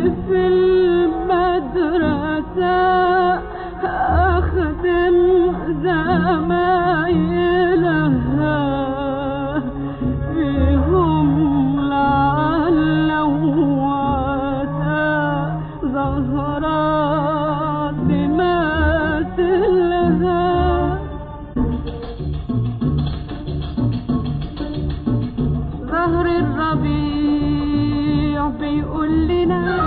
في المدرسة أخدم زمايلها فيهم لعل وعسى ظهرت بمثلها ظهر الربيع بيقول لنا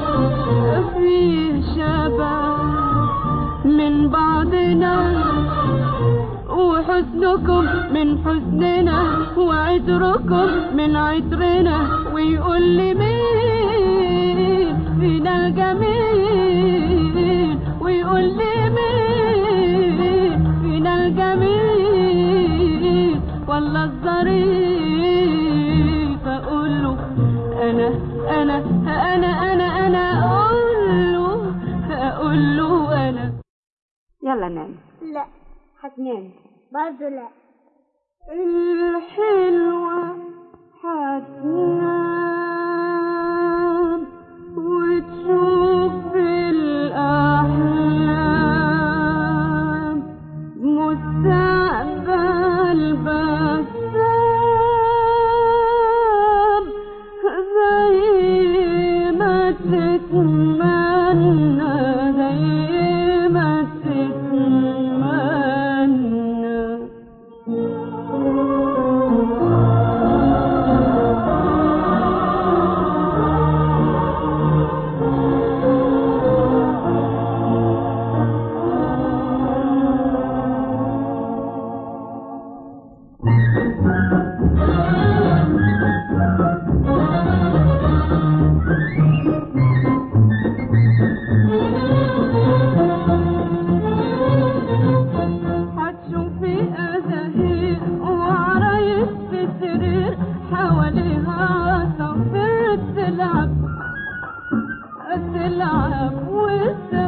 فيه شباب من بعضنا وحسنكم من حسننا وعطركم من عطرنا ويقول لي مين فينا الجميل ويقول لي مين فينا الجميل والله الظريف اقول له انا انا انا انا انا اقول له اقول له انا يلا نام لا هتنام برضه لا الحلوة هتنام وتشوف الأحلام مستقبل بسام زي ما تتمنى زي ما تتمنى هتشوفي أزاهير وعرايس في سرير حواليها عصافير تلعب تلعب وتسافر